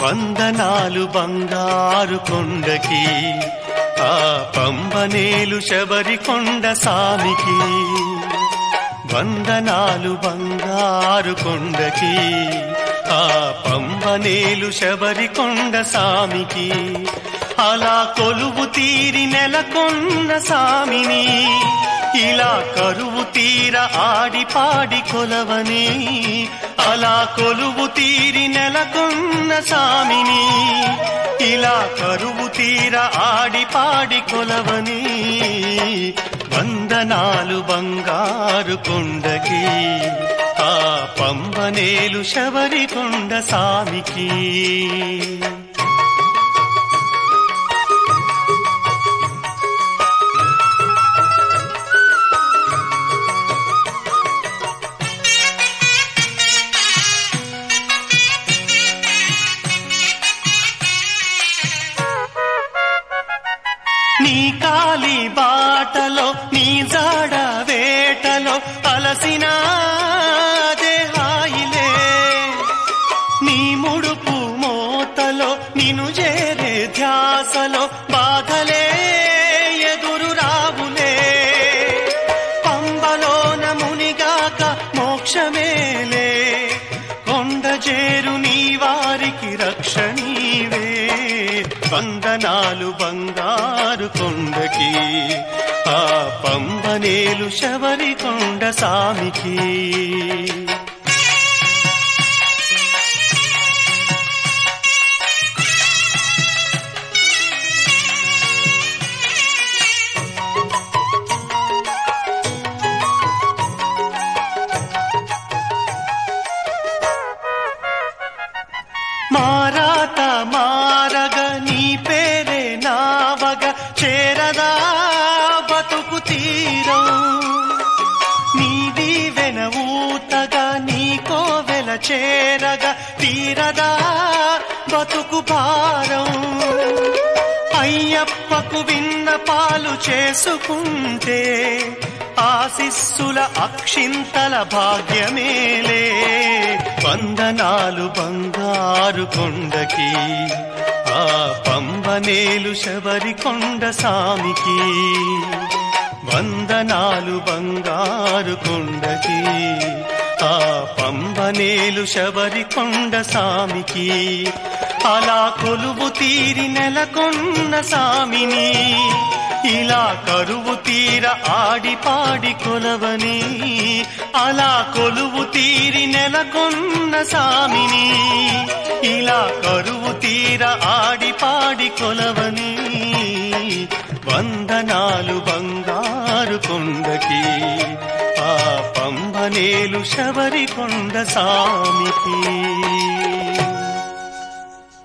వందనాలు బంగారు కొండకి ఆ పంబనేలు శబరి కొండ సామికి వందనాలు బంగారు కొండకి ఆ పంబనేలు శబరి కొండ సామికి అలా కొలువు తీరి నెలకొన్న సామిని ఇలా కరువు తీర ఆడి పాడి కొలవని అలా కొలువు తీరి నెలకొన్న సామిని ఇలా కరువు తీర ఆడి పాడి కొలవని వందనాలు బంగారు కొండకి ఆ పంబనేలు శబరి కొండ సామికి నీ కాలి బాటలో నీ జాడ వేటలో అలసిన దేహాయిలే నీ ముడుపు మోతలో నిను చేరే ధ్యాసలో బాధలే ఎదురు రావులే పంబలోన మునిగాక మోక్షమేలే కొండ చేరు నీ వారికి రక్షణీవే వందనాలు బంగారు కొండకి ఆ పంబనేలు శబరి కొండ సామికి మారాత మారగ నీ పేరే నావగ చేరదా బతుకు తీరం నీ దీవెన ఊతగా నీ కోవెల చేరగా తీరదా బతుకు భారం అయ్యప్పకు విన్న పాలు చేసుకుంటే ఆశిస్సుల అక్షింతల భాగ్యమేలే వందనాలు బంగారు కొండకి ఆ పంబనేలు శబరి కొండ సామికి వందనాలు బంగారు కొండకి ఆ పంబనేలు శబరి కొండ సామికి అలా కొలువు తీరి నెలకొన్న సామిని ఇలా కరువు తీర ఆడి పాడి కొలవని అలా కొలువు తీరి నెలకొన్న సామిని ఇలా కరువు తీర ఆడి పాడి కొలవని వందనాలు బంగారు కొండకి ఆ పంబనేలు శబరి కొండ సామికి